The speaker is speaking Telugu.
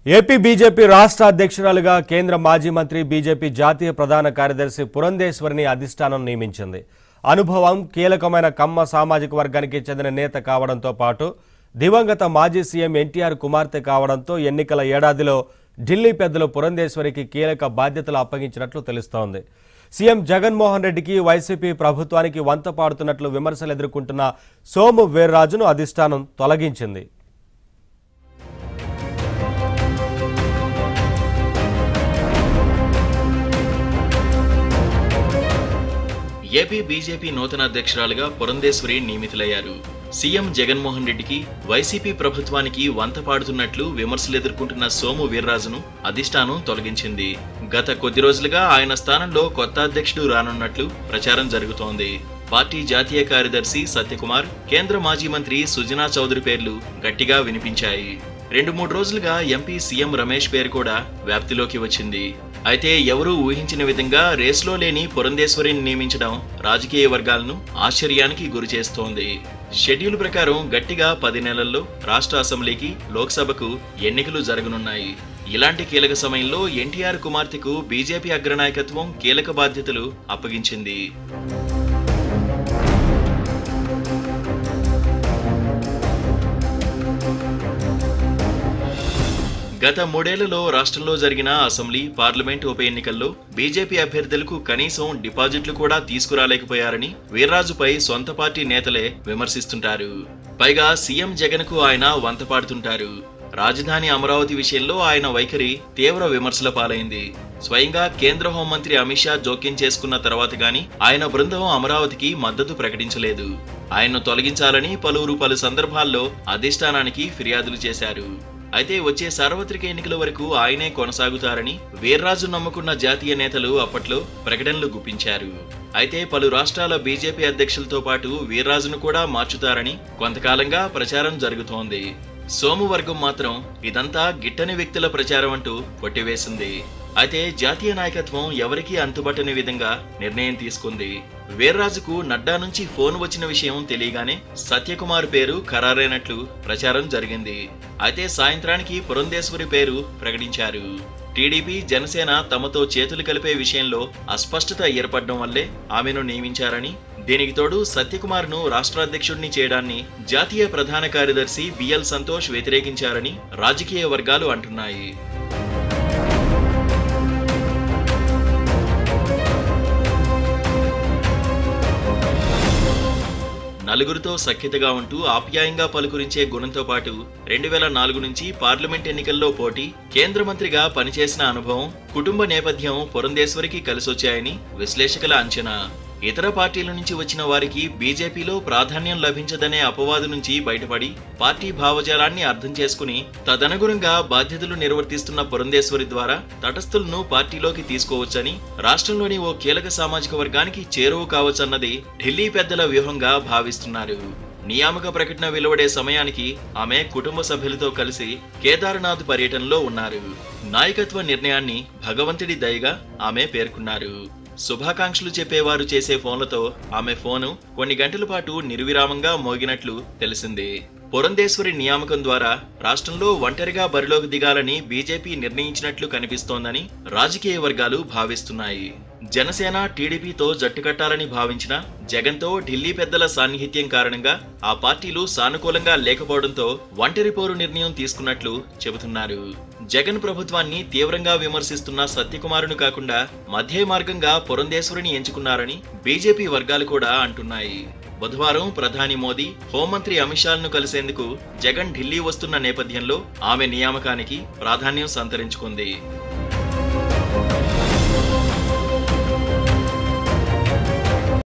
ఏపీ బీజేపీ రాష్ట్ర అధ్యక్షురాలుగా కేంద్ర మాజీ మంత్రి బీజేపీ జాతీయ ప్రధాన కార్యదర్శి పురంధేశ్వరిని అధిష్టానం నియమించింది అనుభవం కీలకమైన కమ్మ సామాజిక వర్గానికి చెందిన నేత కావడంతో పాటు దివంగత మాజీ సీఎం ఎన్టీఆర్ కుమార్తె కావడంతో ఎన్నికల ఏడాదిలో ఢిల్లీ పెద్దలు పురంధేశ్వరికి కీలక బాధ్యతలు అప్పగించినట్లు తెలుస్తోంది సీఎం జగన్మోహన్ రెడ్డికి వైసీపీ ప్రభుత్వానికి వంత పాడుతున్నట్లు విమర్శలు ఎదుర్కొంటున్న సోము వీర్రాజును అధిష్టానం తొలగించింది ఏపీ బీజేపీ నూతన అధ్యక్షురాలుగా పురంధేశ్వరి నియమితులయ్యారు సీఎం జగన్మోహన్ రెడ్డికి వైసీపీ ప్రభుత్వానికి వంత పాడుతున్నట్లు విమర్శలు ఎదుర్కొంటున్న సోము వీర్రాజును అధిష్టానం తొలగించింది గత కొద్ది రోజులుగా ఆయన స్థానంలో కొత్త అధ్యక్షుడు రానున్నట్లు ప్రచారం జరుగుతోంది పార్టీ జాతీయ కార్యదర్శి సత్యకుమార్ కేంద్ర మాజీ మంత్రి సుజనా చౌదరి పేర్లు గట్టిగా వినిపించాయి రెండు మూడు రోజులుగా ఎంపీ సీఎం రమేష్ పేరు కూడా వ్యాప్తిలోకి వచ్చింది అయితే ఎవరూ ఊహించిన విధంగా రేస్లో లేని పురంధేశ్వరిని నియమించడం రాజకీయ వర్గాలను ఆశ్చర్యానికి గురి చేస్తోంది షెడ్యూల్ ప్రకారం గట్టిగా పది నెలల్లో రాష్ట్ర అసెంబ్లీకి లోక్సభకు ఎన్నికలు జరగనున్నాయి ఇలాంటి కీలక సమయంలో ఎన్టీఆర్ కుమార్తెకు బీజేపీ అగ్రనాయకత్వం కీలక బాధ్యతలు అప్పగించింది గత మూడేళ్లలో రాష్ట్రంలో జరిగిన అసెంబ్లీ పార్లమెంట్ ఉప ఎన్నికల్లో బీజేపీ అభ్యర్థులకు కనీసం డిపాజిట్లు కూడా తీసుకురాలేకపోయారని వీర్రాజుపై సొంత పార్టీ నేతలే విమర్శిస్తుంటారు పైగా సీఎం జగన్ కు ఆయన వంతపాడుతుంటారు రాజధాని అమరావతి విషయంలో ఆయన వైఖరి తీవ్ర విమర్శల పాలైంది స్వయంగా కేంద్ర హోంమంత్రి అమిత్ షా జోక్యం చేసుకున్న తర్వాత గాని ఆయన బృందం అమరావతికి మద్దతు ప్రకటించలేదు ఆయన్ను తొలగించాలని పలువురు పలు సందర్భాల్లో అధిష్టానానికి ఫిర్యాదులు చేశారు అయితే వచ్చే సార్వత్రిక ఎన్నికల వరకు ఆయనే కొనసాగుతారని వీర్రాజు నమ్ముకున్న జాతీయ నేతలు అప్పట్లో ప్రకటనలు గుప్పించారు అయితే పలు రాష్ట్రాల బీజేపీ అధ్యక్షులతో పాటు వీర్రాజును కూడా మార్చుతారని కొంతకాలంగా ప్రచారం జరుగుతోంది సోమువర్గం మాత్రం ఇదంతా గిట్టని వ్యక్తుల ప్రచారం అంటూ కొట్టివేసింది అయితే జాతీయ నాయకత్వం ఎవరికీ అంతుబట్టని విధంగా నిర్ణయం తీసుకుంది వీర్రాజుకు నడ్డా నుంచి ఫోన్ వచ్చిన విషయం తెలియగానే సత్యకుమార్ పేరు ఖరారైనట్లు ప్రచారం జరిగింది అయితే సాయంత్రానికి పురంధేశ్వరి పేరు ప్రకటించారు టీడీపీ జనసేన తమతో చేతులు కలిపే విషయంలో అస్పష్టత ఏర్పడడం వల్లే ఆమెను నియమించారని దీనికి తోడు సత్యకుమార్ ను రాష్ట్ర అధ్యక్షుడిని చేయడాన్ని జాతీయ ప్రధాన కార్యదర్శి బిఎల్ సంతోష్ వ్యతిరేకించారని రాజకీయ వర్గాలు అంటున్నాయి నలుగురితో సఖ్యతగా ఉంటూ ఆప్యాయంగా పలుకురించే గుణంతో పాటు రెండు వేల నాలుగు నుంచి పార్లమెంట్ ఎన్నికల్లో పోటీ కేంద్ర మంత్రిగా పనిచేసిన అనుభవం కుటుంబ నేపథ్యం పురంధేశ్వరికి కలిసొచ్చాయని విశ్లేషకుల అంచనా ఇతర పార్టీల నుంచి వచ్చిన వారికి బీజేపీలో ప్రాధాన్యం లభించదనే అపవాదు నుంచి బయటపడి పార్టీ భావజాలాన్ని అర్థం చేసుకుని తదనుగుణంగా బాధ్యతలు నిర్వర్తిస్తున్న పురంధేశ్వరి ద్వారా తటస్థులను పార్టీలోకి తీసుకోవచ్చని రాష్ట్రంలోని ఓ కీలక సామాజిక వర్గానికి చేరువ కావచ్చన్నది ఢిల్లీ పెద్దల వ్యూహంగా భావిస్తున్నారు నియామక ప్రకటన వెలువడే సమయానికి ఆమె కుటుంబ సభ్యులతో కలిసి కేదార్నాథ్ పర్యటనలో ఉన్నారు నాయకత్వ నిర్ణయాన్ని భగవంతుడి దయగా ఆమె పేర్కొన్నారు శుభాకాంక్షలు చెప్పేవారు చేసే ఫోన్లతో ఆమె ఫోను కొన్ని గంటల పాటు నిర్విరామంగా మోగినట్లు తెలిసింది పురంధేశ్వరి నియామకం ద్వారా రాష్ట్రంలో ఒంటరిగా బరిలోకి దిగాలని బీజేపీ నిర్ణయించినట్లు కనిపిస్తోందని రాజకీయ వర్గాలు భావిస్తున్నాయి జనసేన టీడీపీతో జట్టు కట్టాలని భావించిన జగన్తో ఢిల్లీ పెద్దల సాన్నిహిత్యం కారణంగా ఆ పార్టీలు సానుకూలంగా లేకపోవడంతో ఒంటరి పోరు నిర్ణయం తీసుకున్నట్లు చెబుతున్నారు జగన్ ప్రభుత్వాన్ని తీవ్రంగా విమర్శిస్తున్న సత్యకుమారును కాకుండా మధ్య మార్గంగా పురంధేశ్వరిని ఎంచుకున్నారని బీజేపీ వర్గాలు కూడా అంటున్నాయి బుధవారం ప్రధాని మోదీ హోంమంత్రి అమిత్ షాలను కలిసేందుకు జగన్ ఢిల్లీ వస్తున్న నేపథ్యంలో ఆమె నియామకానికి ప్రాధాన్యం సంతరించుకుంది